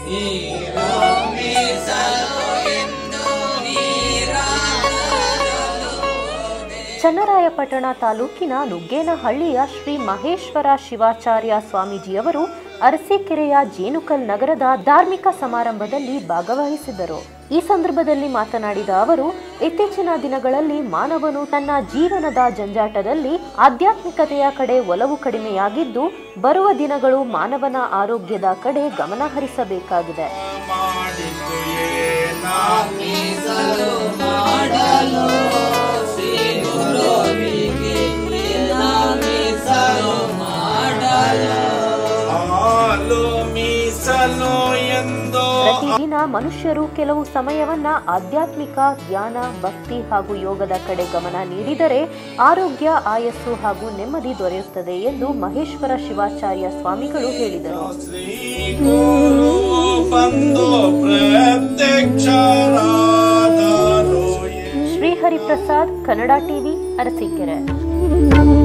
ಚನ್ನರಾಯಪಟ್ಟಣ ತಾಲೂಕಿನ ನುಗ್ಗೇನಹಳ್ಳಿಯ ಶ್ರೀ ಮಹೇಶ್ವರ ಶಿವಾಚಾರ್ಯ ಸ್ವಾಮೀಜಿಯವರು ಅರಸೀಕೆರೆಯ ಜೇನುಕಲ್ ನಗರದ ಧಾರ್ಮಿಕ ಸಮಾರಂಭದಲ್ಲಿ ಭಾಗವಹಿಸಿದರು ಈ ಸಂದರ್ಭದಲ್ಲಿ ಮಾತನಾಡಿದ ಅವರು ಇತ್ತೀಚಿನ ದಿನಗಳಲ್ಲಿ ಮಾನವನು ತನ್ನ ಜೀವನದ ಜಂಜಾಟದಲ್ಲಿ ಆಧ್ಯಾತ್ಮಿಕತೆಯ ಕಡೆ ಒಲವು ಕಡಿಮೆಯಾಗಿದ್ದು ಬರುವ ದಿನಗಳು ಮಾನವನ ಆರೋಗ್ಯದ ಕಡೆ ಗಮನ ಹರಿಸಬೇಕಾಗಿದೆ ಮಾಡಿದ್ದು ಏನಾಮೀಸಲು ಮಾಡಲು ಶ್ರೀ ಗುರುವಿಗೆ ಏನಾಮೀಸಲು ಮಾಡಲು ಹಾಲು ಮೀಸಲು ಎಂದು ಪ್ರತಿದಿನ ಮನುಷ್ಯರು ಕೆಲವು ಸಮಯವನ್ನ ಆಧ್ಯಾತ್ಮಿಕ ಧ್ಯಾನ ಭಕ್ತಿ ಹಾಗೂ ಯೋಗದ ಕಡೆ ಗಮನ ನೀಡಿದರೆ ಆರೋಗ್ಯ ಆಯಸ್ಸು ಹಾಗೂ ನೆಮ್ಮದಿ ದೊರೆಯುತ್ತದೆ ಎಂದು ಮಹೇಶ್ವರ ಶಿವಾಚಾರ್ಯ ಸ್ವಾಮಿಗಳು ಹೇಳಿದರು ಶ್ರೀ ಗುರು ಬಂದು ಪ್ರತ್ಯಕ್ಷರಾದರು ಶ್ರೀಹರಿ ಪ್ರಸಾದ್ ಕನ್ನಡ ಟಿವಿ ಅರಸೀಕೆರೆ